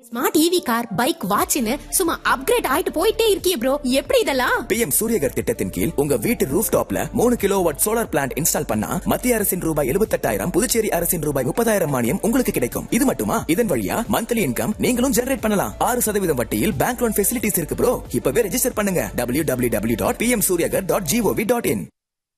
smart E V car bike வாட்ச்னு சும்மா upgrade ஆயிட்டு போயிட்டே இருக்கியே ப்ரோ எப்படி இதெல்லாம் பிஎம் சூரியகர் திட்டத்தின் கீழ் உங்க வீட்டு ரூஃப் டாப்ல மூணு kilo watt solar plant install பண்ணா மத்திய அரசின் ரூபாய் எழுபத்தெட்டாயிரம் புதுச்சேரி அரசின் ரூபாய் முப்பதாயிரம் மானியம் உங்களுக்கு கிடைக்கும் இது மட்டுமா இதன் வழியா மந்த்லி இன்கம் நீங்களும் ஜெனரேட் பண்ணலாம் ஆறு சதவீதம் வட்டியில் பேங்க் லோன் ஃபெசிலிட்டிஸ் இருக்கு ப்ரோ இப்பவே ரெஜிஸ்டர் பண்ணுங்க W W W dot P M Suryaghar dot G O V dot in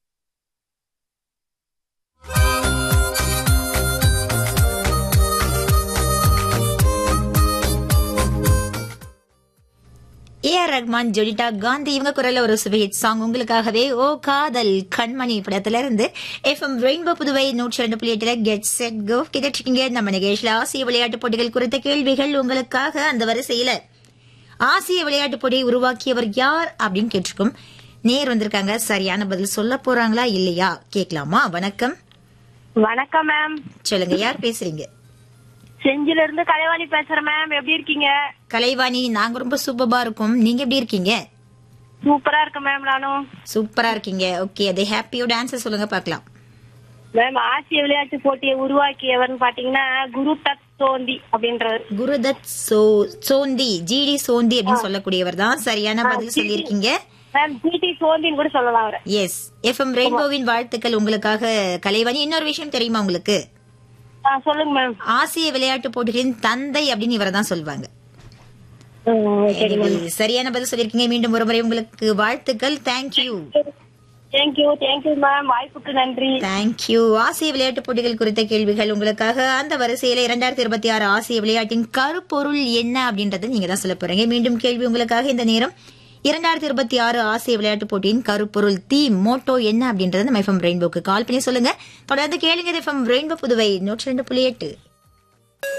A R Rahman Jonita Gandhi இவங்க குரல்ல ஒரு சுபஹிட் சாங் உங்களுக்காகவே ஓ காதல் கண்மணி படத்துல இருந்து எஃப்எம் ரெயின்போ புதுவை நூற்றி ரெண்டு புள்ளி எட்டுல கெட் செட் கோ கிடைச்சிருக்கீங்க நம்ம நிகழ்ச்சியில ஆசிய விளையாட்டுப் போட்டிகள் குறித்த கேள்விகள் உங்களுக்காக அந்த வரிசையில ஆசிய விளையாட்டுப் போட்டியை உருவாக்கியவர் யார் அப்படின்னு கேட்டிருக்கோம் நேர் வந்திருக்காங்க சரியான பதில் சொல்ல போறாங்களா இல்லையா கேட்கலாமா வணக்கம் வணக்கம் மேம் சொல்லுங்க யார் பேசுறீங்க செஞ்சில இருந்து கலைவாணி பேசுறேன் மேம் எப்படி இருக்கீங்க கலைவாணி நாங்க ரொம்ப சூப்பரா இருக்கோம் நீங்க எப்படி இருக்கீங்க சூப்பரா இருக்கேன் மேம் நானும் சூப்பரா இருக்கீங்க ஓகே அது ஹாப்பியோட ஆன்சர் சொல்லுங்க பார்க்கலாம் மேம் ஆசிய விளையாட்டு போட்டியை உருவாக்கியவர்னு பாத்தீங்கன்னா குரு தத் சோந்தி அப்படின்றவர் குருதத் சோ சோந்தி ஜிடி சோந்தி அப்படின்னு சொல்லக்கூடியவர் தான் சரியான பதில் சொல்லியிருக்கீங்க மேம் ஜிடி சோந்தின்னு கூட சொல்லலாம் அவரை எஸ் எஃப்எம் ரெயின்போவின் வாழ்த்துக்கள் உங்களுக்காக கலைவாணி இன்னொரு விஷயம் தெரியுமா உங்களுக்கு ஆ, சொல்லுங்க மேம் ஆசிய விளையாட்டு போட்டிகளின் தந்தை அப்படின்னு இவரை தான் சொல்லுவாங்க சரி மேம் Anyway, சரியான பதில் சொல்லியிருக்கீங்க மீண்டும் ஒரு முறை உங்களுக்கு வாழ்த்துக்கள் தேங்க்யூ தேங்க்யூ தேங்க்யூ மேம் வாய்ப்புக்கு நன்றி தேங்க்யூ ஆசிய விளையாட்டுப் போட்டிகள் குறித்த கேள்விகள் உங்களுக்காக அந்த வரிசையில இரண்டாயிரத்தி இருபத்தி ஆறு ஆசிய விளையாட்டின் கருப்பொருள் என்ன அப்படின்றத நீங்க தான் சொல்ல போறீங்க மீண்டும் கேள்வி உங்களுக்காக இந்த நேரம் இரண்டாயிரத்தி இருபத்தி ஆறு ஆசிய விளையாட்டுப் போட்டியின் கருப்பொருள் தீ மோட்டோ என்ன அப்படின்றத நம்ம எஃப்எம் ரெயின்போக்கு கால் பண்ணி சொல்லுங்க தொடர்ந்து கேளுங்க எஃப்எம் ரெயின்போ புதுவை நூற்றி ரெண்டு புள்ளி எட்டு